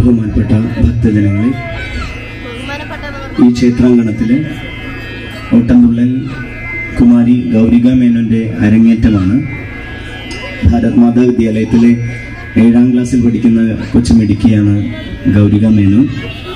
ബഹുമാനപ്പെട്ട ഭക്തജനങ്ങളെ ഈ ക്ഷേത്രാങ്കണത്തിലെ ഓട്ടംതുള്ളൽ കുമാരി ഗൗരിക മേനോന്റെ അരങ്ങേറ്റമാണ് ഭാരത് മാതാ വിദ്യാലയത്തിലെ ഏഴാം ക്ലാസ്സിൽ പഠിക്കുന്ന കൊച്ചുമിടുക്കിയാണ് ഗൗരിക മേനോൻ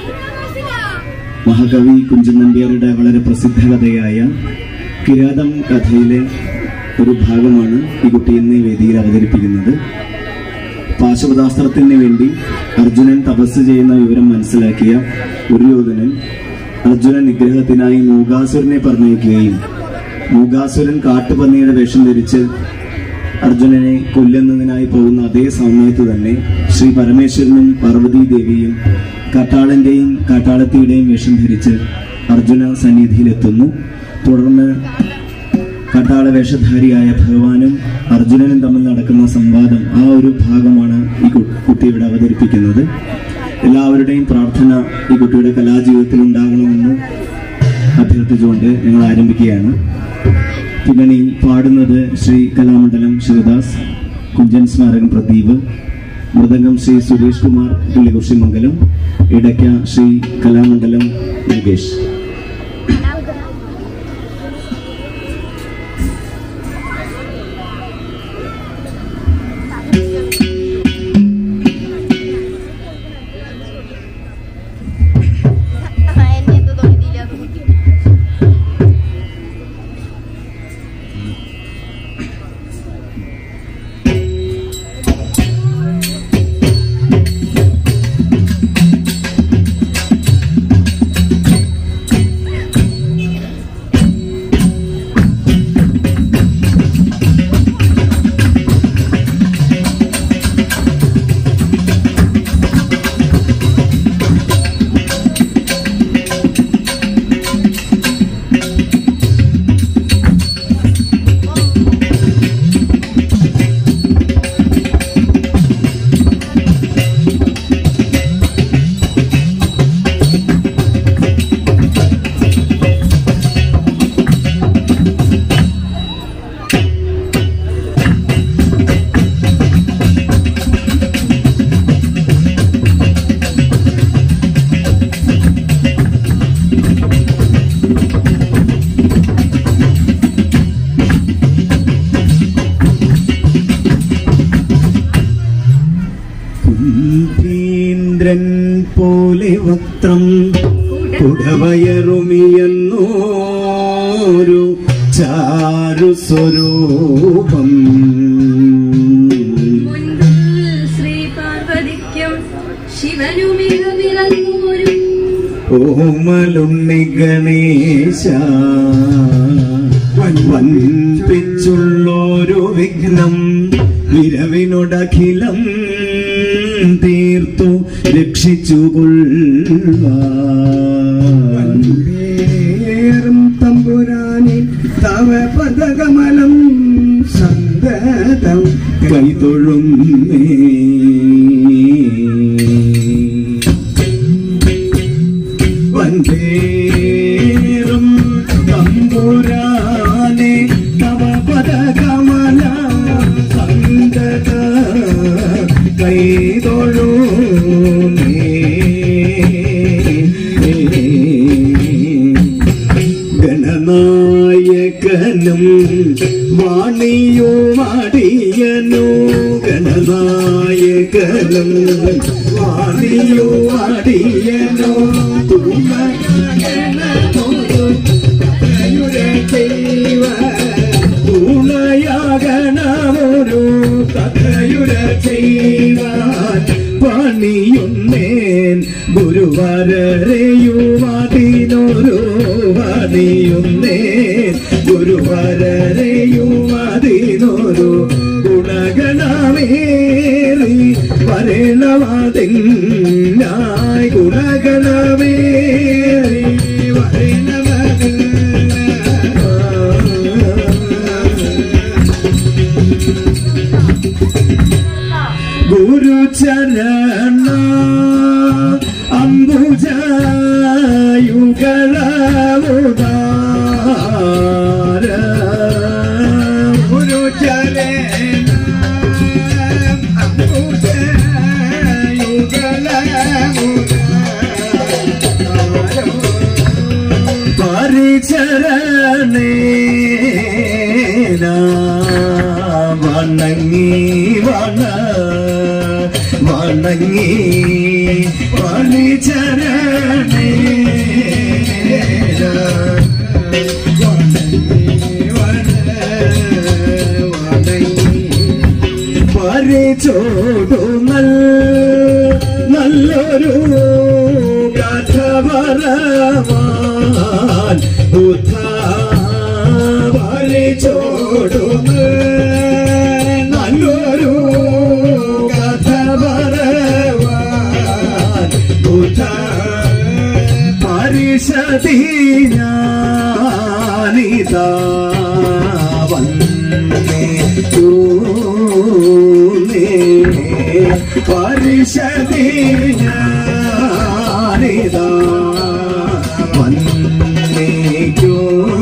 മഹാകവി കുഞ്ചൻ നമ്പ്യാരുടെ വളരെ പ്രസിദ്ധ കഥയായ കിരാതം കഥയിലെ ഒരു ഭാഗമാണ് ഈ കുട്ടി ഇന്ന് ഈ വേദിയിൽ അവതരിപ്പിക്കുന്നത് പാശുപതാസ്ത്രത്തിന് വേണ്ടി അർജുനൻ തപസ് ചെയ്യുന്ന വിവരം മനസ്സിലാക്കിയ ദുര്യോധനൻ അർജുന നിഗ്രഹത്തിനായി മൂകാസുരനെ പറഞ്ഞയക്കുകയും മൂകാസുരൻ കാട്ടുപന്നിയുടെ വേഷം ധരിച്ച് അർജുനനെ കൊല്ലുന്നതിനായി പോകുന്ന അതേ സമയത്ത് തന്നെ ശ്രീ പരമേശ്വരനും പാർവതി ദേവിയും കാട്ടാളന്റെയും കാട്ടാളത്തിയുടെയും വേഷം ധരിച്ച് അർജുന സന്നിധിയിലെത്തുന്നു തുടർന്ന് കാട്ടാള വേഷധാരിയായ ഭഗവാനും അർജുനനും തമ്മിൽ നടക്കുന്ന സംവാദം ആ ഒരു ഭാഗമാണ് ഈ കു- കുട്ടി ഇവിടെ അവതരിപ്പിക്കുന്നത് എല്ലാവരുടെയും പ്രാർത്ഥന ഈ കുട്ടിയുടെ കലാജീവിതത്തിൽ ഉണ്ടാകണമെന്ന് അഭ്യർത്ഥിച്ചുകൊണ്ട് ഞങ്ങൾ ആരംഭിക്കുകയാണ് പിന്നണിയിൽ പാടുന്നത് ശ്രീ കലാമണ്ഡലം ശിവദാസ് കുഞ്ചൻ സ്മാരകം പ്രദീപ് മൃദംഗം ശ്രീ സുരേഷ് കുമാർ പുള്ളികുഷിമംഗലം ഇടയ്ക്ക ശ്രീ കലാമണ്ഡലം മുകേഷ് എന്നെ എന്തോ തൊഴുതിയില്ല കുംഭീന്ദ്രൻ പോലെ വക്രം കുടവയറുമിയെന്നോരു ചാരു സ്വരൂപം മുൻപിൽ ശ്രീ പാർവതിക്കും ശിവനുമിക വിളങ്ങൂരും ഓമലുണ്ണി ഗണേശ വൻപിച്ചുള്ളൊരു വിഘ്നം വിരവിനോടഖിലം തീർത്തു രക്ഷിച്ചു കൊള്ളുവാൻ പേരും തമ്പുരാനെ തവ പദകമലം സന്തതം കൈതൊഴുന്നേ വന്ദേറും തമ്പുരാനെ തവ പദകമല സന്തത കൈതൊഴുന്നേ ഗണനായകനും വാണിയുമാടിയനു ഗണനായകനും വാണിയുമാടിയനു തുണയാകണമൊരു കഥയുര ചെയ്യുവാൻ പണിയുന്നേൻ ഗുരുവരരെയുമതിനൊരു പണിയുന്നേൻ ഗുരുവരരെയുമതിനൊരു ഗുണഗണമേറി വരണമതിനായി ഗുണഗണമേറി വരണമ ഗുരുചരണ അംബുജയുഗളമുദാര ഗുരുചരണ വണങ്ങി വണ വണങ്ങി പണിചരണേ പരിചോടു നൽ നല്ലൊരു കഥ വരവാൻ ബുദ്ധ പരിചോടു നല്ലൊരു കഥ വരവാൻ ബുദ്ധ പരിശതി ഞാനിതാ വന്നേ തൂനേ പരിശതി ഞാനിതാ വന്നേക്കോ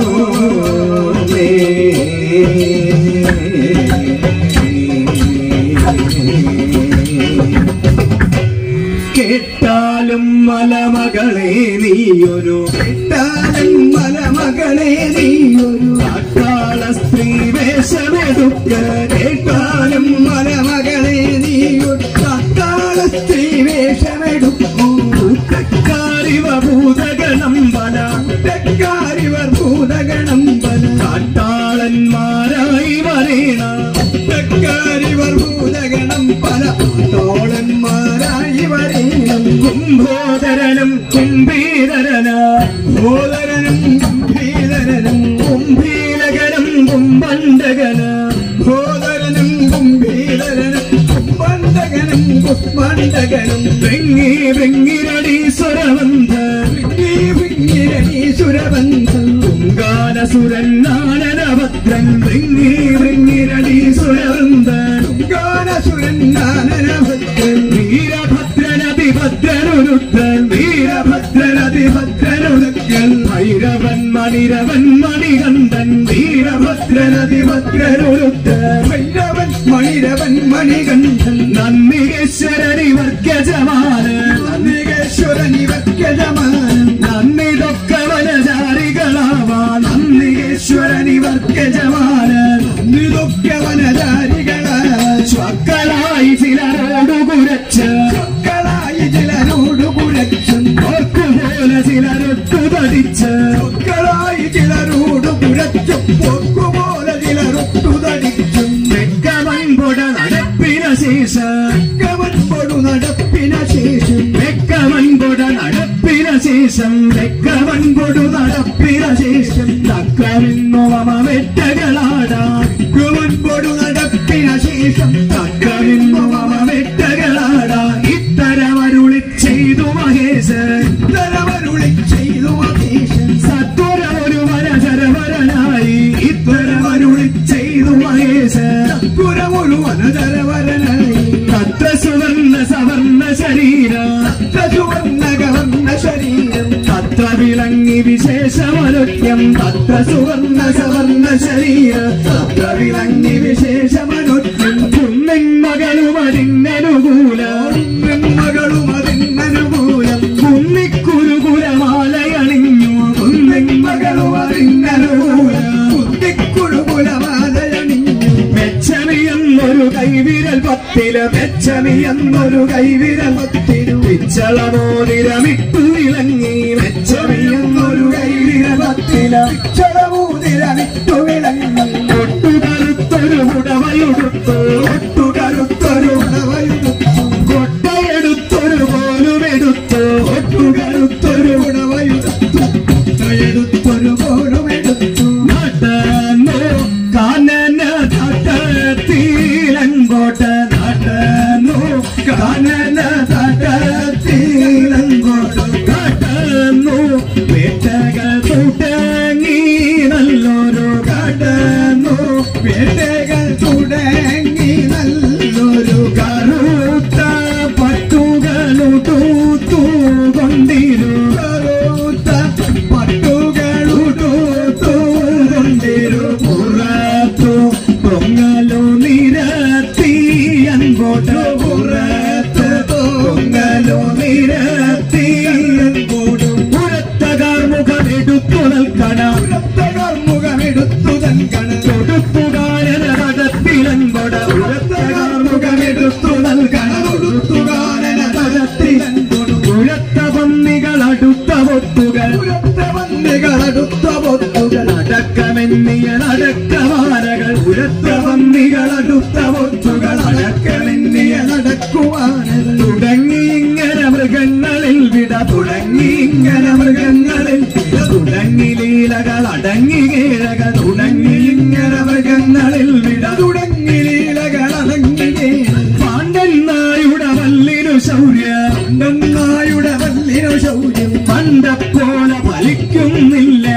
കേട്ടാലും മലമകളെ നീയൊരു കേട്ടാലും മലമകളെ നീയൊരു കാട്ടാള സ്ത്രീ വേഷമെടുക്ക കേട്ടാലും മലമകളെ നീയൊരു കാട്ടാള സ്ത്രീ വേഷമെടുക്കൂ കാരിവ ഭൂതഗണം വന തെക്കാരിവർ ഭൂതഗണം ബല കാട്ടാളന്മാരായി വരേണ തെക്കാരിവർ ഭൂതഗണം പല തോളന്മാരായി വരേണം കുംഭോദരനും കുംഭീരന ഭൂതരനും ഗംഭീരനും കുംഭീലകനും കുംഭണ്ഡകന ഭൂതരനും ഗംഭീരനും കുമ്പണ്ടകനും കുസ്മണ്ടകനും വെങ്ങി വെങ്ങിരടീശ്വരവന്ധ സുരബന്ധം ഗാനസുരൻ നാനനഭദ്രൻ വെങ്ങി വെങ്ങിരടീശ്വരവന്ധ ഗാനസുരൻ നാനനഭദ്രൻ വീരഭദ്രനതിഭദ്രനുരുദ്ധൻ വീരഭദ്രനതിഭദ്രനുരുദ്ധൻ ഭൈരവൻ മണിരവൻ മണികണ്ഠൻ വീരഭദ്രനതിഭദ്രനുരുദ്ധൻ ഭൈരവൻ മണിരവൻ മണികണ്ഠൻ നന്ദികേശ്വരനിവർഗജമാന് നന്ദികേശ്വരനിവർക്കജമാനം നന്ദിതൊക്കെ വനചാരികളാവാ നന്ദികേശ്വരനിവർഗജമാന് നിതൊക്കെ വനചാരികളാൽ ചക്കളായി ചിലരോടു കുരച്ച് ചൊക്കളായി ചിലരോട് കുരച്ചും ഓർക്കുപോലെ ചിലരൊട്ടു തടിച്ച് ചൊക്കളായി ചിലരോട് കുരച്ചും പൊക്കുപോലെ ചിലരൊട്ടു തടിച്ചും വെക്കമൻപുട നടപ്പിന ശേഷം കവൻപൊടു നടപ്പിന ശേഷം വെക്കമൻപുട നടപ്പിന ശേഷം വെക്കമൻപൊടു നടപ്പിന ശേഷം തക്കമിന്നു മമ വെട്ടകളാടാൻ കവൻപൊടു നടപ്പിന ശേഷം തക്കമിന്നു മമ വെട്ടകളാടാൻ ഇത്തരമരുളി ചെയ്തു മഹേശൻ തരവരുളി ചെയ്തു മഹേശൻ സത്വര ഒരു വനചരവരനായി ഇത്തരമരുളി ചെയ്തു മഹേശൻ പുരമൊരു വനതരവരനായി തത്ര സുവർണ സവർണ ശരീരം സുവർണ കവർണ ശരീരം തത്ര വിളങ്ങി വിശേഷമനുക്യം തത്ര സുവർണ സവർണ ശരീര തത്ര വിളങ്ങി വിശേഷമനുക്യം കുന്നിൻ മകളും അതിനനുകൂല മകളും അതിനനുകൂലം കുന്നിക്കുരുകുലമാലയണിഞ്ഞു കുന്നിൻ മകളും അതിനനുകൂല കുത്തിക്കുടുകുലമാലയണിഞ്ഞു മെച്ചമിയെന്നൊരു കൈവിരൽ പത്തില് മെച്ചമിയെന്നൊരു കൈവിരൽ പത്തിലു പിച്ചളമോതിരമിട്ടു വിളങ്ങി മെച്ചമിയെന്നൊരു കൈവിരൽ പത്തില ചളമൂതിരവിട്ടു വിളങ്ങി ഒട്ടുകരുത്തൊരു ഉടവയുടുത്തു ഒട്ടുകരുത്തൊരു ഉടവയുടുത്തു കൊട്ടയെടുത്തൊരു പോലുമെടുത്തു ഒട്ടുകരുത്തൊരു ഉടവയുടുത്തു എടുത്തൊരു പോലുമെടുത്തു നടന്നു കാനന തട്ടത്തിലങ്കോട്ട നടന്നു കാനന തട്ടത്തിലങ്കോട്ട കടന്നു വേട്ടകൾ തുടങ്ങി നല്ലൊരു കടന്നു പേട്ടകൾ തുടങ്ങി നല്ലൊരു കറുത്ത പട്ടുകളുടൂത്തു കൊണ്ടിരു കറുത്ത പട്ടുകളുടുത്തു കൊണ്ടിരു പുറത്തു പൊങ്ങലു നിരത്തി അൻപോട്ട് പുറത്ത് പൊങ്ങലു നിരത്തി അൻപോടും പുറത്തകാർ മുഖമെടുത്തു നിൽക്കണം മുഖമെടുത്തു തൻകണ തൊടുപ്പുകാരന നടത്തിലൻപോ കടുത്ത ഒത്തുകൾ അടക്കളെന്നിയ നടക്കുവാനത് തുടങ്ങി ഇങ്ങനെ മൃഗങ്ങളിൽ വിട തുടങ്ങി ഇങ്ങനെ മൃഗങ്ങളിൽ വിട തുടങ്ങി ലീലകൾ അടങ്ങി കീഴകൾ തുടങ്ങി ഇങ്ങനെ മൃഗങ്ങളിൽ വിട തുടങ്ങി ലീലകൾ അടങ്ങി പാണ്ഡൻ നായുടെ വല്ലിനു ശൗര്യ നായുടെ വല്ലിനു ശൗര്യം പണ്ടപ്പോലെ ഫലിക്കുന്നില്ല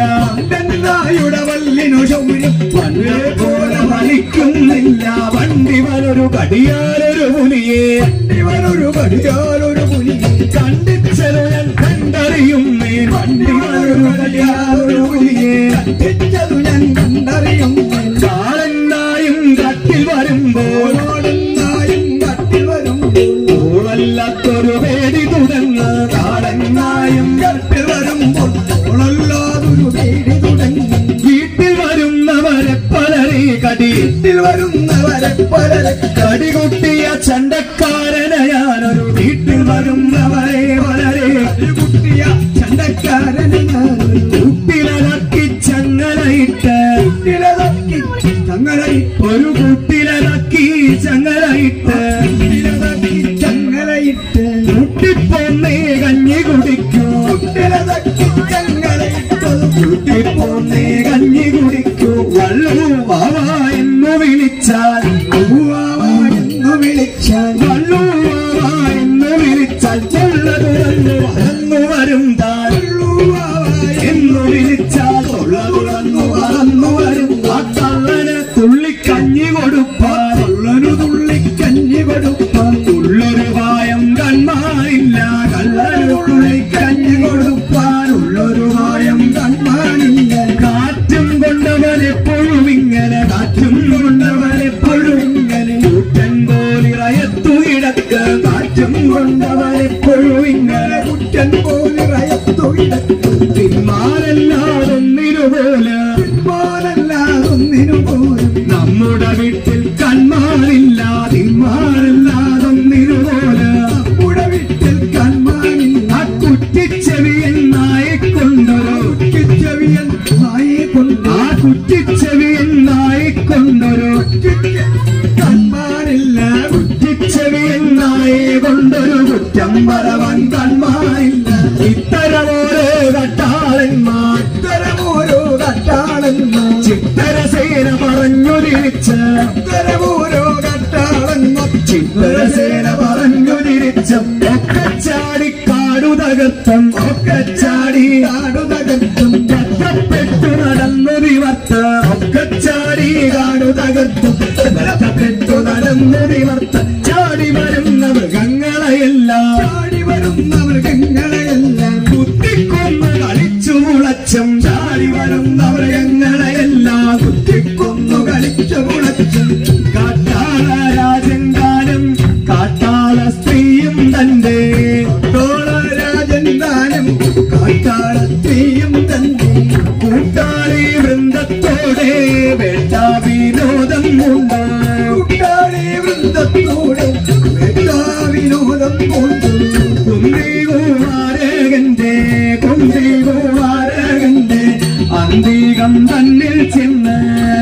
നായുടെ വല്ലിനു ശൗര്യം പണ്ടേ പോലെ ഫലിക്കുന്നില്ല വണ്ടിവനൊരു കടിയാലൊരു പുലിയെ ഇവനൊരു പടിയാലൊരു പുലി കണ്ടിച്ചത് ഞാൻ കണ്ടറിയുന്നേ വണ്ടിവനൊരു കടിയാലൊരു പുലിയെ കണ്ടിച്ചതു ഞാൻ കണ്ടറിയും കാളന്നായും കട്ടിൽ വരുമ്പോൾ ഓരോടുന്നായും കട്ടിൽ വരുമ്പോൾ ഓളല്ലാത്തൊരു പേടി തുടങ്ങ് കാളന്നായും കട്ടിൽ വരുമ്പോൾ ഓളല്ലാതൊരു പേടി തുടങ്ങി വീട്ടിൽ വരുന്നവരെ പലരെ കടി വീട്ടിൽ വരുന്നവരെ പലരെ കടികുട്ടിയ ചണ്ടക്കാരനെ ഞാനൊരു വീട്ടിൽ വരുന്നവരെ വളരെ കുട്ടിയ ചണ്ടക്കാരനെ ഞാൻ കുട്ടിലക്കി ചങ്ങലയിട്ട് കുട്ടിലതക്കി തങ്ങളെ ഒരു കുട്ടിലക്കി ചങ്ങലയിട്ട് കുട്ടിലതക്കി ചങ്ങലയിട്ട് കുട്ടിപ്പൊന്നേ കഞ്ഞി കുടിക്കൂ കുട്ടിലതക്കി ചങ്ങലയിട്ടത് കുട്ടിപ്പൊന്നേ കഞ്ഞി കുടിക്കൂ വള്ളൂ വാവാ എന്ന് വിളിച്ചാൽ ഊവാവാ എന്ന് വിളിച്ചാൽ വള്ളൂ വാവാ എന്ന് വിളിച്ചാൽ ചെള്ള തുറന്നു വളർന്നു വരും താൻ ഊവാവാ എന്ന് വിളിച്ചാൽ തൊള്ള തുറന്നു വളർന്നു വരും ആ കള്ളന് തുള്ളിക്കഞ്ഞി കൊടുപ്പാൻ കള്ളനു തുള്ളി കഞ്ഞി കൊടുപ്പാൻ ഉള്ളൊരു പായം കൺമാനില്ല കള്ളന് തുള്ളിക്കഞ്ഞി കൊടുപ്പാൻ ഉള്ളൊരു പായം കൺമാനില്ല കാറ്റും കൊണ്ടവൻ എപ്പോഴും ഇങ്ങനെ കാറ്റും കൊണ്ടവൻ എപ്പോഴും ഇങ്ങനെ കൂറ്റൻ പോലിറയത്തു കിടക്ക് കാറ്റും കൊണ്ടവൻ എപ്പോഴും ഇങ്ങനെ കുറ്റൻ പോലിറയത്തു കിടക്കും തിന്മാരെല്ലാതൊന്നിനുപോലെ പിന്മാരല്ലാതൊന്നിനു പോലും നമ്മുടെ വീട്ടിൽ കൺമാനില്ല തിന്മാരെല്ലാതൊന്നിനുപോലെ നമ്മുടെ വീട്ടിൽ കൺമാനില്ല ആ കുറ്റിച്ചെവിയൻ നായിക്കൊണ്ടൊരു ചെവിയൻ നായെ കൊണ്ട് ആ കുറ്റിച്ചെവിയൻ നായിക്കൊണ്ടൊരു കൺമാനില്ല കുറ്റിച്ചെവിയൻ നായെ കൊണ്ടൊരു കുറ്റം പറവൻ കൺമാനില്ല ഇത്തരമോരോ കട്ടാളന്മാർ ഇത്തരമോരോ കട്ടാളന്മാർ ചിത്തരസേന പറഞ്ഞു തിരിച്ച് ഇത്തരമോരോ കട്ടാളന്മാർ ചിത്തരസേന പറഞ്ഞു തിരിച്ച് ഒക്കെ ചാടി കാടു തകർത്തം ഒക്കെ ചാടി കാടുതകർത്തും കഷ്ടപ്പെട്ടു നടന്നു വിവർത്ത് ഒക്കെ ചാടി കാടു തകർത്തും കഷ്ടപ്പെട്ടു നടന്നു വിവർത്ത് ചാടി വരുന്ന മൃഗങ്ങളെയെല്ലാം ചാടി വരുന്ന മൃഗങ്ങളെയെല്ലാം കുത്തിക്കൊന്ന് കളിച്ചു മുളച്ചും ചാടി വരുന്ന മൃഗങ്ങളെയെല്ലാം കുത്തിക്കൊന്നു കളിച്ചു മുളച്ചും കാട്ടാള രാജങ്കാനും കാട്ടാള സ്ത്രീയും തന്റെ രാജൻ ദാനം കാട്ടാളത്തെയും തന്നെ കൂട്ടാളി വൃന്ദത്തോടെ വേട്ട വിനോദം ഉണ്ട് കൂട്ടാളി വൃന്ദത്തോടെ വേട്ടാ വിനോദം കൊണ്ടു കുന്തികുമാരകന്റെ കുന്തികുമാരകന്റെ അന്തികം തന്നിൽ ചെന്ന്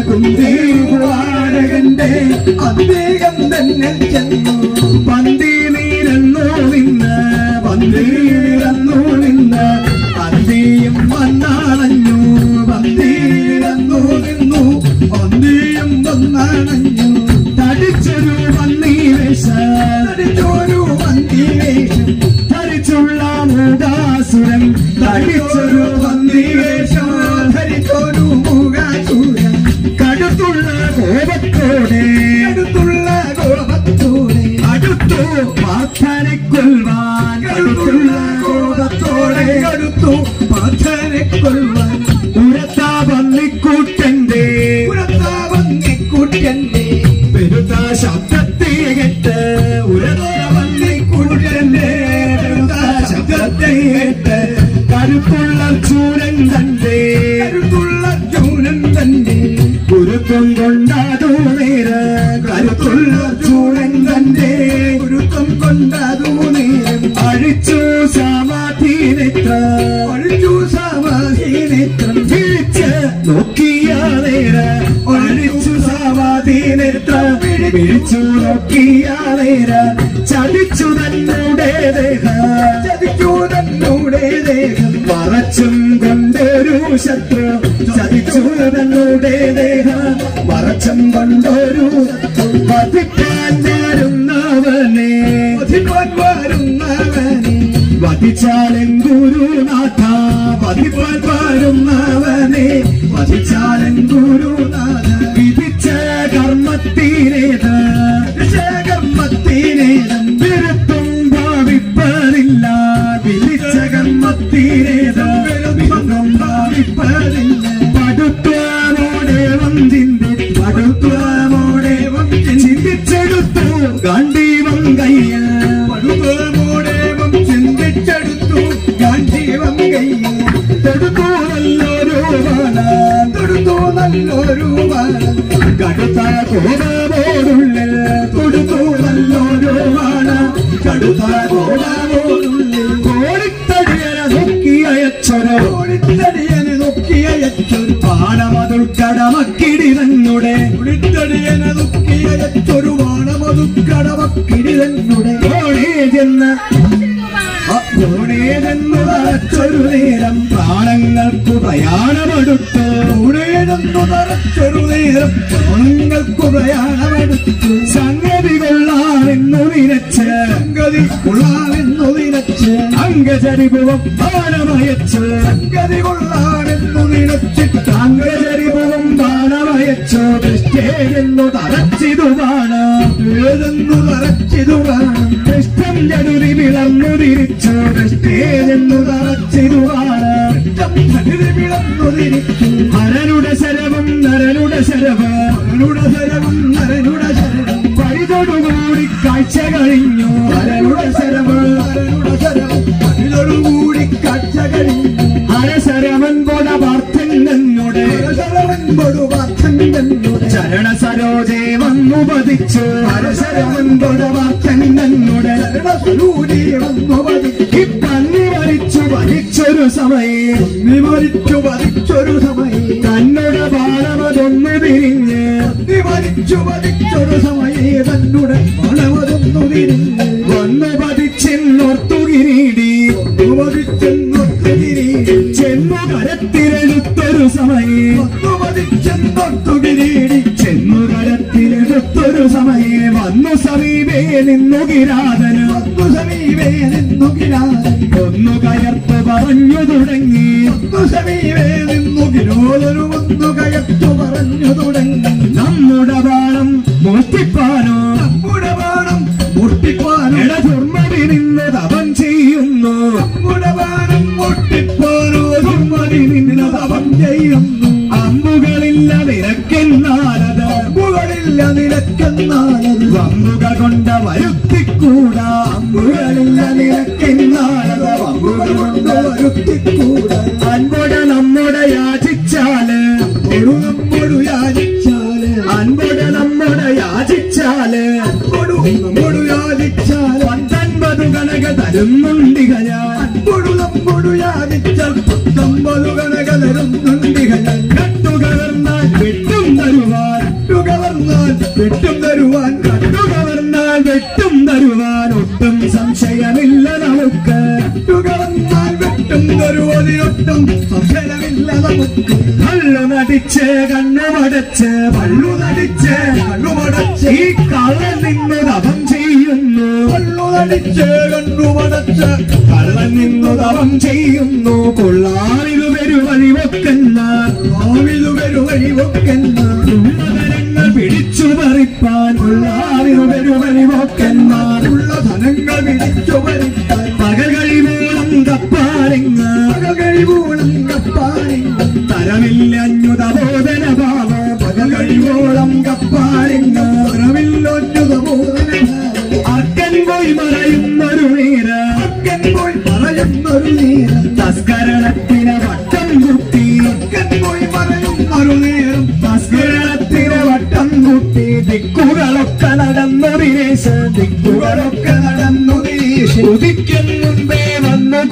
കുന്തികുമാരകന്റെ അദ്ദേഹം തന്നെ ചെന്നു പന്തി നീരന്നു നിന്ന് പന്തി നീരന്നു നിന്ന് പന്തിയും വന്നാളഞ്ഞു പന്തി തീരന്നു നിന്നു ഒന്നിയും വന്നണഞ്ഞു തടിച്ചൊരു പന്നി വേഷ തടിച്ചോരു വന്തിവേഷം ധരിച്ചുള്ള മൂകാസുരൻ തടിച്ചൊരു പന്നി വേഷം ധരിച്ചോരു മുഖാസൂരൻ കടുത്തുള്ള കോപത്തോടെ അടുത്തുള്ള കോപത്തോടെ അടുത്തു പാർത്ഥനെ കൊൽവാൻ അടുത്തുള്ള കോപത്തോടെ അടുത്തു പാഥനെ കൊള്ളുവാൻ ഉരത്താ പന്നിക്കൂട്ടന്റെ പുറത്താ വന്നിക്കുട്ടന്റെ പെരുത്ത ശബ്ദത്തെ കേട്ട് ഉരത്ത പന്നിക്കൂട്ടന്റെ പെരുത്ത ശബ്ദത്തെ കേട്ട് കരുത്തുള്ള ചൂരൻ തന്റെ കരുത്തുള്ള ജൂനൻ തന്നെ ഗുരുത്വം കൊണ്ടാതു നേര് കരുത്തുള്ള ചൂരൻ തന്റെ ഗുരുത്വം കൊണ്ടതു നേരം അഴിച്ചു സമാധിനെത്ര ഒഴിച്ചു സമാധീനേത്രം വിളിച്ച് നോക്കിയ നേര് അഴിച്ചു സമാധിനെത്ര പിടിച്ചു നോക്കിയാളേര ചതിച്ചു തന്നൂടെ ദേഹം ചതിച്ചു തന്നൂടെ ദേഹം മറച്ചും കൊണ്ടൊരു ശത്രു ചതിച്ചു തന്നൂടെ ദേഹം മറച്ചും കൊണ്ടൊരു വധിപ്പാൻ വരുന്നവനെ വധിപ്പാൻ വരുന്നവനെ വധിച്ചാലും ഗുരുനാഥ വധിപ്പാൻ വരുന്നവനെ വധിച്ചാലും ഗുരുനാഥ വിധിച്ച കർമ്മത്തിനേത് കർമ്മത്തിനേതം വിരുത്തും ഭാവിപ്പതില്ല വിധിച്ച കർമ്മത്തിനേത് വിരുത്തും ഭാവിപ്പതില്ല പടുത്വമോടെ വന്തിന്റെ പടുത്വമോടെ ചിന്തിച്ചെടുത്തു ഗാന്ധീവം കയ്യിൽ പടുതോടേവം ചിന്തിച്ചെടുത്തു ഗാന്ധീവം കയ്യിൽ തൊടുത്തോന്നല്ലൊരു വാന തൊടുത്തു നല്ലൊരു വാണം കടുത്ത കോപമോടുള്ളിൽ തൊടുത്തു നല്ലൊരു വാന കടുത്ത കോപമോടുള്ളിൽ കോടിത്തടിയന നോക്കി അയച്ചൊരു ഓടിത്തടിയനെ നോക്കിയ എച്ചൊരു പാണമതുൾക്കടമക്കിടി തന്നുടെ ഒളിത്തടിയനെ നോക്കിയ എച്ചൊരു വാണമതു കടവക്കിടിതന്നുടെ ഓണേ ചെന്ന് ഓണേ ചെന്നു തറച്ചൊരു നേരം പ്രാണങ്ങൾക്കു പ്രയാണമെടുത്തു ഉടയനെന്നു നിറച്ചൊരു നേരം പ്രാണങ്ങൾക്കു പ്രയാണമെടുത്തു സംഗതി കൊള്ളാമെന്നു നിരച്ച് സംഗതി കൊള്ളാമെന്നു നിലച്ച് അംഗചരിപുവം ബാണമയച്ചു സംഗതി കൊള്ളാമെന്നു നിലച്ചിട്ട് അംഗചരിപുവം ബാണമയച്ചു ദൃഷ്ടേയെന്നു തറച്ചിതു ബാണം ഏതെന്നു നിറച്ചിതു വേണം ദൃഷ്ടം ജടുരി വിളർന്നു തിരിച്ചു ദൃഷ്ടേയെന്നു തറച്ചിതു ബാണം കരുതി വിളന്നു തിരിച്ചു ഹരനുടെ ശരവും നരനുടെ ശരവ് നരനുടെ ശരവും നരനുടെ ശരണം പരിതൊടുകൂടി കാഴ്ച കഴിഞ്ഞു ഹരനുടെ ശരവ് നരനുടെ ശരവും അതിലൊടുകൂടി കാഴ്ച കഴിഞ്ഞു ഹരശരവൻ കൊട പാർത്ഥൻ എന്നുടെ ശരവൻ കൊടുവാർത്ഥൻ തന്നുടെ ചരണ സരോജേ വന്നു പതിച്ചു ഹരശരവൻ കൊട പാർത്ഥൻ എന്നുടെ ശരണസൂരി വന്നു പതിച്ചു ഇപ്പന്നി മരിച്ചു വഹിച്ചൊരു സമയം നിമരിച്ചു പതിച്ചൊരു സമയം തന്നുടെ ബാണമതൊന്നു തിരിഞ്ഞ് നിമരിച്ചു പതിച്ചൊരു സമയേ തന്നുടെ മണമതൊന്നു തിരിഞ്ഞ് വന്നു പതിച്ചെന്നോർത്തു കിരീടി പതിച്ചെന്നൊത്തു തിരിഞ്ഞ് ചെന്നു കരത്തിലെടുത്തൊരു സമയം ഒത്തു പതിച്ചെന്നൊത്തു കിരീടി ചെന്നു കരത്തിലെടുത്തൊരു സമയം വന്നു സമീപേ നിന്നു കിരാതന് ഒത്തു സമീപേ നിന്നു കിരാതൻ ഒന്നു കയർത്ത് പറഞ്ഞു തുടങ്ങി ഒത്തു സമീപേ നിന്നു കിരോധനു ഒന്നു കയർത്തു പറഞ്ഞു തുടങ്ങി നമ്മുടെ ബാണം മോഷ്ടിപ്പാനോ നമ്മുടെ ബാണം മുട്ടിപ്പാനോ എടതുർമ്മതി നിന്ന് തപം ചെയ്യുന്നു നമ്മുടെ ബാണം മുട്ടിപ്പാനോ ദുർമതി നിന്നു തപം ചെയ്യുന്നു അമ്പുകളില്ല നിരക്കെന്നാലത് അമ്പുകളില്ല നിലക്കെന്നാലത് വമ്പുകൾ കൊണ്ട വരുത്തിക്കൂടാ അമ്പുകളില്ല നിരക്കെന്നാലത് വമ്പുകൾ കൊണ്ട് വരുത്തിക്കൂടാ അൻപൊട നമ്മുടെ യാചിച്ചാല് ഒരു നമ്മൊടു യാചിച്ചാല് അൻപൊട നമ്മുടെ യാചിച്ചാല് ഒരു നമ്മൊടു യാചിച്ചാല് പത്തൊൻപത് കണക തരുന്നുണ്ടിക ഞാൻ ഒരു നമ്മൊടു യാചിച്ചാൽ പത്തൊമ്പതു കനകലരുന്നുണ്ടികൾ കട്ടുകവർന്നാൽ വെട്ടും തരുവാൻ കവർന്നാൽ വെട്ടും തരുവാൻ കട്ടുകവർന്നാൽ വെട്ടും തരുവാൻ ഒട്ടും സംശയമില്ല നമുക്ക് കട്ടുകവർന്നാൽ വെട്ടും തരുവതിനൊട്ടും സംശയമില്ല നമുക്ക് കള്ളു നടിച്ച് കണ്ണുമടച്ച് പള്ളു നടിച്ച് കണ്ണുമടച്ച് ഈ കള്ളൻ നിന്ന് തപം ചെയ്യുന്നു കണ്ണു നടിച്ച് കണ്ണുമടച്ച് കള്ളൻ നിന്നു തപം ചെയ്യുന്നു കൊള്ളാറിതു പെരുവഴി വെക്കുന്ന ആവിലു വരുവഴി വെക്കുന്ന ഉള്ളതരങ്ങൾ പിടിച്ചു പറിപ്പാൻ കൊള്ളാറിതു പെരുവഴി വെക്കന്മാർ ഉള്ള ധനങ്ങൾ പിടിച്ചു ഭരിക്കാൻ പകൽ കഴിവോളം കപ്പാലിങ് പകൽ കഴിവൂണം കപ്പാനി തരമില്ലഞ്ഞുത ബോധന ഭാവ പകൽ കഴിവോളം കപ്പാലിങ് തരമില്ലൊന്നുത ബോധന അക്കൻ പോയി മറയുന്നൊരു നേര അക്കൻ പോയി പറയുന്നൊരു നേരം തസ്കരണത്തിന് വട്ടം കുത്തി അക്കൻ പോയി പറയുന്നൊരു നേരം തസ്കരണത്തിന് വട്ടം കുത്തി ദിക്കുകളൊക്കെ നടന്നു ദിനേശ് ദിക്കുകളൊക്കെ നടന്നു ദേശം ഉദിക്കും മുൻപേ വന്നു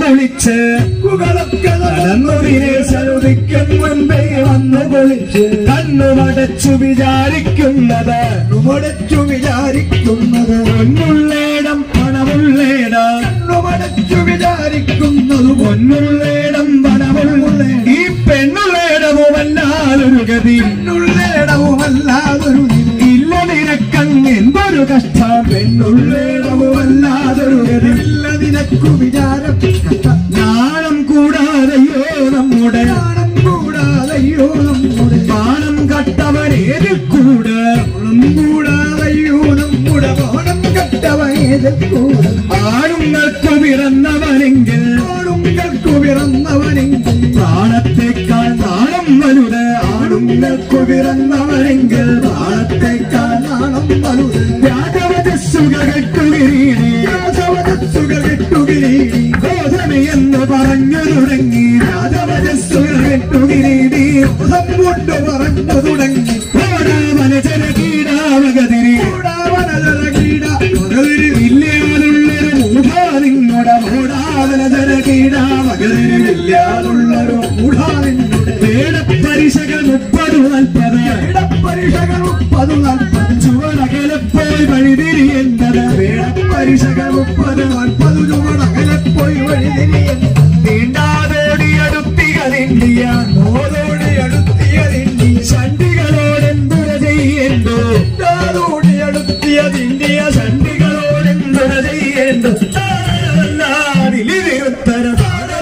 പൊളിച്ച് കുകളൊക്കെ നടന്നൊരിനെ സരുതിക്കും മുൻപേ വന്നു പൊളിച്ച് കണ്ണുമടച്ചു വിചാരിക്കുന്നത് നുമടച്ചു വിചാരിക്കുന്നത് പൊന്നുള്ളേടം പണമുള്ളേടം നുമടച്ചു വിചാരിക്കുന്നത് പൊന്നുള്ളേടം പണമുള്ള ഈ പെണ്ണുള്ളേടവുമല്ലാതൊരു ഗതി പൊന്നുള്ളേടവുമല്ലാതൊരു ഇല്ല നിനക്കങ്ങ് എന്തൊരു കഷ്ടം പെണ്ണുള്ളേടവുമല്ലാതൊരു ഗതി ഇല്ല നിനക്കു വിചാരം നാണം കൂടാതെയോ നമ്മുടെ നാണം കൂടാതെയോ നമ്മുടെ പാണം കട്ടവനേതിൽ കൂട് നാണം കൂടാതെയോ നമ്മുടെ പാണം കെട്ടവയേതിൽ കൂടെ ആണുങ്ങൾക്ക് പിറന്നവനെങ്കിൽ ആണുങ്ങൾക്കു പിറന്നവനെങ്കിൽ പ്രാണത്തെക്കാൾ നാണം വലുത് ആണുങ്ങൾക്ക് പിറന്നവനെങ്കിൽ പ്രാണത്തെക്കാൾ നാണം വലുത് വ്യാജവജസ്സുകൾക്കുകിരീടി രാജവതസ്സുകൾ കെട്ടുകിരീടി ഗോതമി എന്ന് പറഞ്ഞു തുടങ്ങി രാജവജസ്സുകൾ കെട്ടുകിരീടി ബോധം കൊണ്ട് പറഞ്ഞു തുടങ്ങി ഓടാവനചര കീടാവകതിരി കൂടാവനജലകീട മുതലിരി ഇല്ലാതുള്ളൊരു മൂഢാ നിങ്ങളുടെ ഓടാവനചര കീടാവകതിരി ഇല്ലാതുള്ളൊരു മൂഢാവിനുടെ വേടപ്പരിശകൾ മുപ്പത് നാൽപ്പത് ഇടപ്പരിഷകൾ മുപ്പതു നാൽപ്പത് ചുവടകലപ്പോയി വഴിതിരിയേണ്ടത് വേടപ്പരിശകൾ മുപ്പത് നാൽപ്പതു ചുവടകലെ പോയി വഴിതിരിയൻ നീണ്ടാതോടി അടുത്തികളിന്ത്യ ഓരോടി അടുത്തിയതിന്ത്യ ചണ്ടികളോടെന്തുര ചെയ്യേണ്ടു ഓരോടി അടുത്തിയതിന്ത്യ ചണ്ടികളോടെന്തുര ചെയ്യേണ്ടു താരവല്ലാതിലിരുത്തര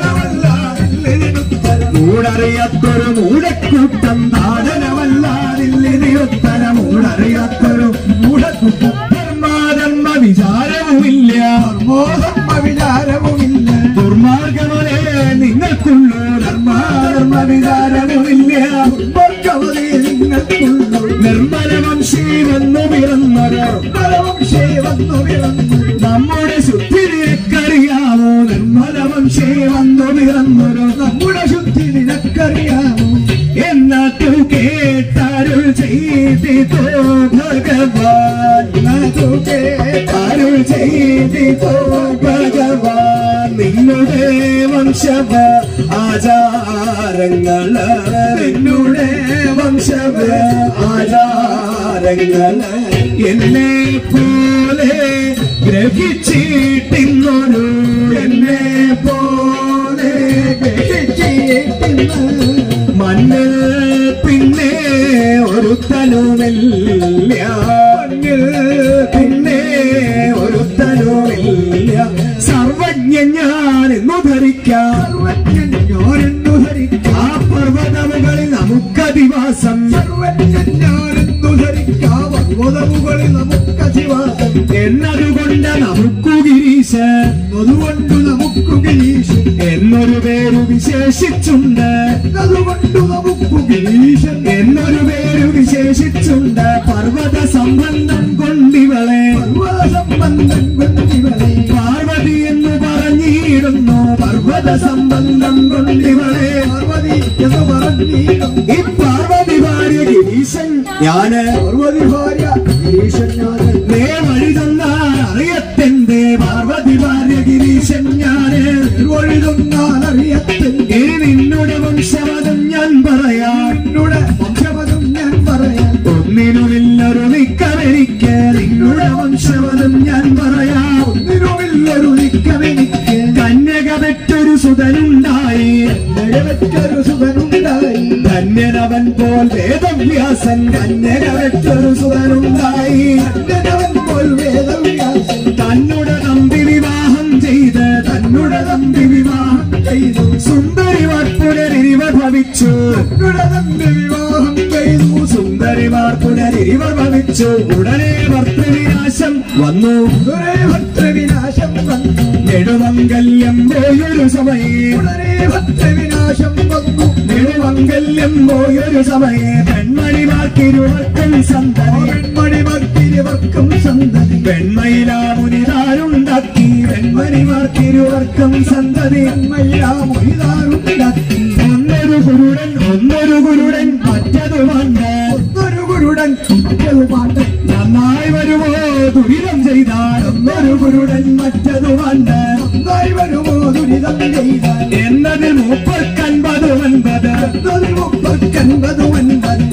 മൂടറിയാത്തൊരു മൂടക്കൂട്ടം താടനവല്ലാതില്ലിരുത്തര മൂടറിയാത്തൊരു മൂടക്കൂട്ടം ധർമാധർമ്മ വിചാരവുമില്ല മോഹമ്മ വിചാരവുമില്ല ദുർമാർഗമനെ നിങ്ങൾക്കുള്ളൂ ധർമാധർമ്മ വിചാരവുമില്ല ഭർഗവതി നിങ്ങൾക്കുള്ളൂ നിർമ്മലവംശീ വന്നു പിറന്നവർ പരവംശേ വന്നു പിറന്നു നമ്മുടെ ശുദ്ധി നിനക്കറിയാമോ നിർമ്മലവംശീ വന്നു പിറന്നവർ നമ്മുടെ ശുദ്ധി നിനക്കറിയാമോ എന്നതു കേട്ടരുൾ ചെയ്തിതോ ഭഗവാൻ നതു കേട്ട അരുൾ ചെയ്തിതോ ഭഗവാൻ നിന്നുടെ വംശവ ആചാരങ്ങൾ നിന്നുടെ വംശവ ആചാരങ്ങൾ എന്നെ പോലെ ഗ്രഹിച്ചിട്ടിന്നൊരു എന്നെ പോലെ ഗ്രഹിച്ചിട്ടിന്ന് മണ്ണിൽ പിന്നെ ഒരു തനുമില്ല മണ്ണിൽ പിന്നെ ഒരു തനുമില്ല സർവജ്ഞ ഞാൻ എന്നു ധരിക്കാം സർവജ്ഞൻ ഞാനെന്നു ധരിക്കാം ആ പർവ്വതമുകളിൽ നമുക്കധിവാസം സർവജ്ഞൻ ഞാനെന്നു ധരിക്കാം പർവ്വതമുകളിൽ നമുക്കധിവാസം എന്നതുകൊണ്ട് നമുക്കു ഗിരീശ് അതുകൊണ്ട് നമുക്കു ഗിരീശൻ എന്നൊരു പേരു വിശേഷിച്ചുണ്ട് അതുകൊണ്ട് നമുക്കു ഗിരീശൻ എന്നൊരു പേരു വിശേഷിച്ചുണ്ട് പർവ്വത സംബന്ധം കൊണ്ടിവളെ പർവ്വത സംബന്ധം കൊണ്ടിവളെ പാർവതി എന്ന് പറഞ്ഞിടുന്നു പർവ്വത സംബന്ധം കൊണ്ടിവളെ പാർവതി എന്ന് പറഞ്ഞിരുന്നു ഈ പാർവതി ഭാര്യ ഗിരീശൻ ഞാന് പാർവതി ഭാര്യ ഗിരീശൻ ഞാൻ നേ വഴി തന്നാൽ അറിയത്തെന്തേ പാർവതി ഭാര്യ ഗിരീശൻ ഞാന് വഴുതുന്നാൽ അറിയത്തില്ല ഇനി നിന്നുടെ വംശവതം ഞാൻ പറയാം എന്നോട് വംശപദം ഞാൻ പറയാം ഒന്നിനുമില്ലൊരു നിക്കമെനിക്ക് നിന്നുടെ വംശവതം ഞാൻ പറയാം ഒന്നിനുമില്ലൊരു നിക്കമെനിക്ക് കന്യക പെറ്റൊരു സുതനുണ്ടായി നിഴവറ്റൊരു സുഖനുണ്ടായി ധന്യനവൻ പോൽ വേദവ്യാസൻ കന്യക പെറ്റൊരു സുതനുണ്ടായി അജ്ഞനവൻ പോൽ വേദവ്യാസൻ തന്നുടെ തമ്പി വിവാഹം ചെയ്ത് തന്നുടെ തമ്പി വിവാഹം ചെയ്തു സുന്ദരിമാർ പുനരിവ ഭവിച്ചു എന്നോട് തന്റെ വിവാഹം ചെയ്തു സുന്ദരിമാർ പുനരിവ ഭവിച്ചു ഉടനെ ഭർത്തൃവിനാശം വന്നു ഉടനെ ഭക്തവിനാശം വന്നു നെടുമംഗല്യം പോയൊരു സമയേ ഉടനെ ഭക്തവിനാശം വന്നു നെടുമംഗല്യം പോയൊരു സമയേ പെൺമണിമാർക്കിരുവർക്കും സന്തതി പെൺമണിമർത്തിരുവർക്കും സന്തതി പെൺമയിലാമുനിതാരുണ്ടാക്കി പെൺമണിമാർക്കിരുവർക്കും സന്തതി പെൺമയിലാമൊഴിതാറുണ്ടാക്കി ഒന്നൊരു കുരുടൻ ഒന്നൊരു കുരുടൻ മറ്റതു മണ്ട ഒരു ഗുരുടൻ മറ്റൊരു പാട്ട് നന്നായി വരുമോ ദുരിതം ചെയ്താൽ ഒന്നൊരു കുരുടൻ മറ്റതു വണ്ട് ഒന്നായി വരുമോ ദുരിതം ചെയ്താൽ എന്നതിൽ മുപ്പത്തൊൻപത് ഒൻപത് എന്നതിൽ മുപ്പത്തൊൻപത് ഒൻപത്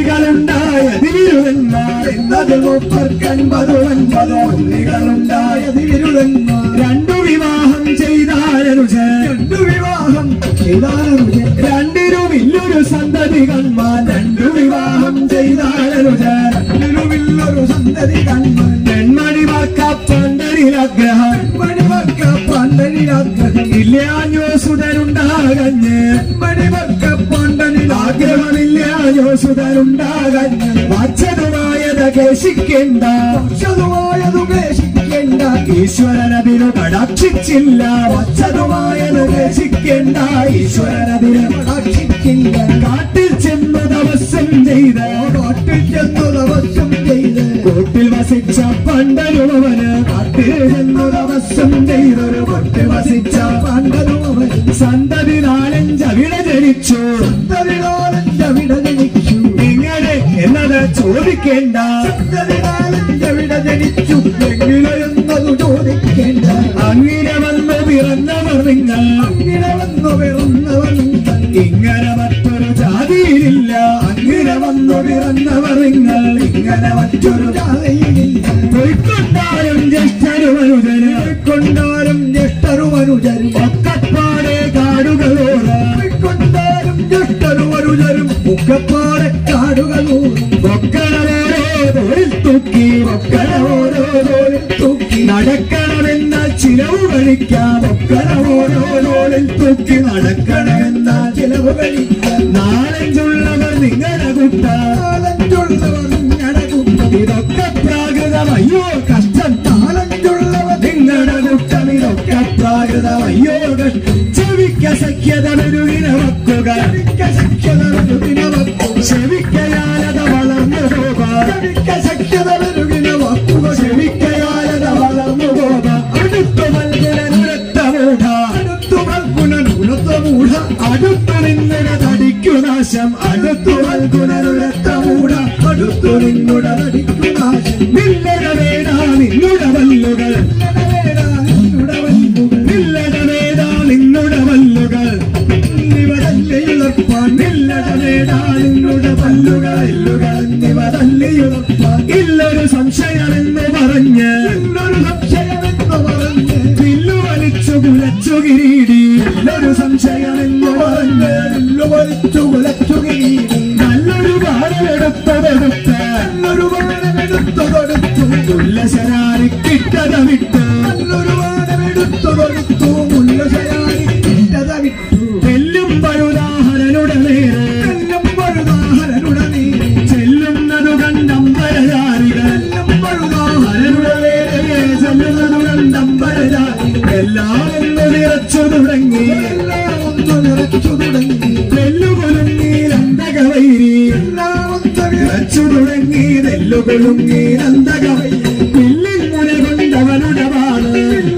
ഉണ്ണികളുണ്ടായതിരുവന്മാർ എന്നതിൽ മുപ്പത്തൊൻപത് ഒൻപത് ഉണ്ണികളുണ്ടായത് വിരുളന്മാർ രണ്ടു വിവാഹം ചെയ്താലനുജൻ രണ്ടു വിവാഹം ചെയ്താലൊരു രണ്ടിനും ഇല്ലൊരു സന്തതികന്മാർ രണ്ടു വിവാഹം ചെയ്താലനുജൻ രണ്ടിലുമില്ലൊരു സന്തതി കൺമൻ പെൺമണി വാക്കപ്പണ്ടരിലഗ്രഹം മണിമക്ക പണ്ടനിലാഗ്രഹം ഇല്ലാഞ്ഞോ സുതരുണ്ടാകഞ്ഞ് മണിമക്ക പണ്ടനിലാഗ്രഹം ആഗ്രഹമില്ലാഞ്ഞോ സുതരുണ്ടാകഞ്ഞ് വച്ചതുമായത് കേശിക്കേണ്ട പക്ഷതുമായത് ഉപേക്ഷിക്കേണ്ട ഈശ്വരനതിനു കടാക്ഷിച്ചില്ല വച്ചതുമായത് കേശിക്കേണ്ട ഈശ്വരനതിന് കടാക്ഷിക്കില്ല കാട്ടിൽ ചെന്നു തപസ്സം ചെയ്ത് കാട്ടിൽ ചെന്നു തപസ്സം ചെയ്ത് കോട്ടിൽ വസിച്ച പണ്ടരുവന് കാട്ടിൽ ചെന്നു തപസ്സം ചെയ്തൊരു കൊട്ടിൽ വസിച്ച പണ്ടതും അവൻ സന്തതി നാലഞ്ചവിട ജനിച്ചു സന്തതിനാലഞ്ചവിട ജനിച്ചു എങ്ങനെ എന്നത് ചോദിക്കേണ്ട സന്തതിനാലഞ്ചവിട ജനിച്ചു എങ്കിലോ എന്നതു ചോദിക്കേണ്ട അങ്ങനെ വന്നു പിറന്നവർ നിങ്ങൾ അങ്ങനെ വന്നു പിറന്നവൻ ഇങ്ങനെ മറ്റൊരു ജാതിയിലില്ല അങ്ങനെ വന്നു പിറന്നവർ നിങ്ങൾ ഇങ്ങനെ മറ്റൊരു ജാതിയിലില്ല പൊയ്ക്കൊണ്ടാലും ജ്യേഷ്ഠരുവനുജന് കൊണ്ടാരും ജ്യേഷ്ഠരുമനുജരും ഒക്കപ്പാടെ കാടുകളോട് കൊണ്ടാരും ജ്യേഷ്ഠരുമനുജരും മുഖപ്പാടെ കാടുകളൂറും ഒക്കണവേറെ തോളിൽ തൂക്കി ഒക്കണ ഓരോ തോളിൽ തൂക്കി നടക്കണമെന്നാൽ ചിലവ് കഴിക്കാം ഒക്കണ ഓരോ തോളിൽ തൂക്കി നടക്കണമെന്നാൽ ചിലവ് കഴിക്കാൻ നാലഞ്ചുള്ളവർ നിങ്ങളുടെ കുട്ട നാലഞ്ചുള്ളവർ ഞടകും ഇതൊക്കെ പ്രാകൃതം അയ്യോ കഷ്ടം നാലഞ്ചുള്ളവർ നിങ്ങളുടെ കുട്ടം ഇതൊക്കെ പ്രാകൃതം അയ്യോ കഷ്ടം ചെവിക്ക സഖ്യത വെരുവിനെ വക്കുക ചെവിക്കയാലത വളർന്നു പോകാം ചെവിക്കയാലത വളർന്നു പോകാം അടുത്തു നൽകുനനുരത്ത മൂഢ അടുത്തു നിന്നുടെ തടിക്കു നാശം അടുത്തു നൽകുനനുരത്ത മൂഢ അടുത്തു നിന്നുടെ നില്ലട വേട നിന്നുടെ വല്ലുകൾ നില്ലട വേട നിന്നുടെ വല്ലുകൾ നില്ലട വേട നിന്നുടെ വല്ലുകൾ എല്ലുകൾ എന്നിവ തല്ലിയുറപ്പാൻ ഇല്ലൊരു സംശയമെന്ന് പറഞ്ഞ് വില്ലു വലിച്ചു കുലച്ചു കിരീടി ഇല്ലൊരു സംശയമെന്ന് പറഞ്ഞ് നല്ലൊരു പാടമെടുത്തതെടുത്ത് ഉല്ലശരാരി കിട്ടത വിട്ട് തെല്ലും പഴുതാഹരനുടെ നേരെ ചെല്ലുന്നതു കണ്ടമ്പരചാരികൾ ഹരനുടെ നേരെ ചെല്ലുന്നതു കണ്ടമ്പരചാരി എല്ലാം ഒന്ന് നിറച്ചു തുടങ്ങി തെല്ലുകൊലുങ്ങി നന്ദകവൈരി നിറച്ചു തുടങ്ങി തെല്ലുകൊലുങ്ങി നന്ദകവൈരി പില്ലിൻ മുന കൊണ്ടവനുടെ വാണ്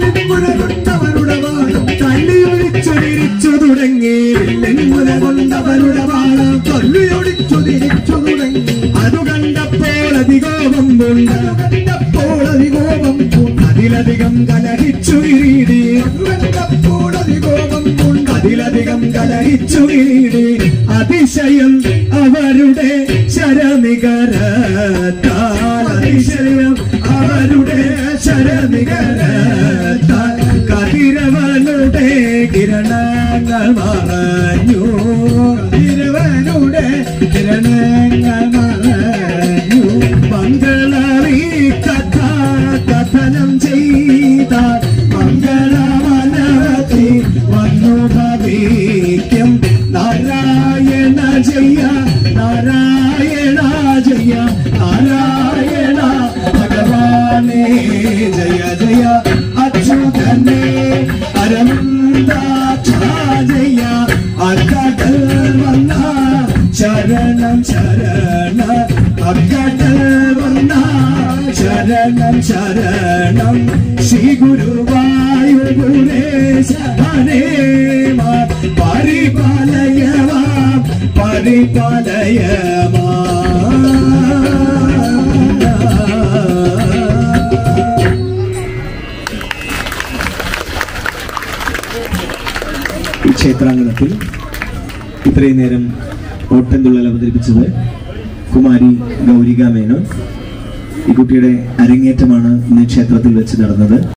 തല്ലി ഒഴിച്ചു തിരിച്ചു തുടങ്ങി പില്ലിൻ മുന കൊണ്ടവനുടെ വാണ് ൊടിച്ചു തിരിച്ചു തുടങ്ങി അതു കണ്ടപ്പോൾ അധികോപം കൊണ്ട് കണ്ടപ്പോൾ അതികോപം പൂണ്ട് അതിലധികം കലഹിച്ചു കിരീടി കണ്ടപ്പോൾ അതികോപം പൂണ്ട് അതിലധികം കലഹിച്ചു കിരീടി അതിശയം അവരുടെ ശരനികരത്താൽ അതിശയം അവരുടെ ശരനികരത്താൽ കതിരവനുടെ കിരണങ്ങൾ മറഞ്ഞു തിരുവനുടെ കിരണങ്ങൾ മറഞ്ഞു മംഗളമീ കഥ കഥനം ചെയ്ത മംഗളമനവധി വന്നു ഭവിക്കും നാരായണ ജയ നാരായണ ജയ നാരായണ ഭഗവാനേ ജയ ജയ അച്യുതനേ അരന്താചാര്യ അക്കടൽ വന്ന ശരണം ശരണ അക്കടൽ വന്ന ശരണം ശരണം ശ്രീ ഗുരുവായൂരേശ ഹരേ മാ പരിപാലയ മാം പരിപാലയ മാം ഈ ക്ഷേത്രാങ്കണത്തിൽ ഇത്രയും നേരം ഓട്ടംതുള്ളൽ അവതരിപ്പിച്ചത് കുമാരി ഗൗരിക മേനോൻ ഈ കുട്ടിയുടെ അരങ്ങേറ്റമാണ് ഇന്ന് ക്ഷേത്രത്തിൽ വെച്ച് നടന്നത്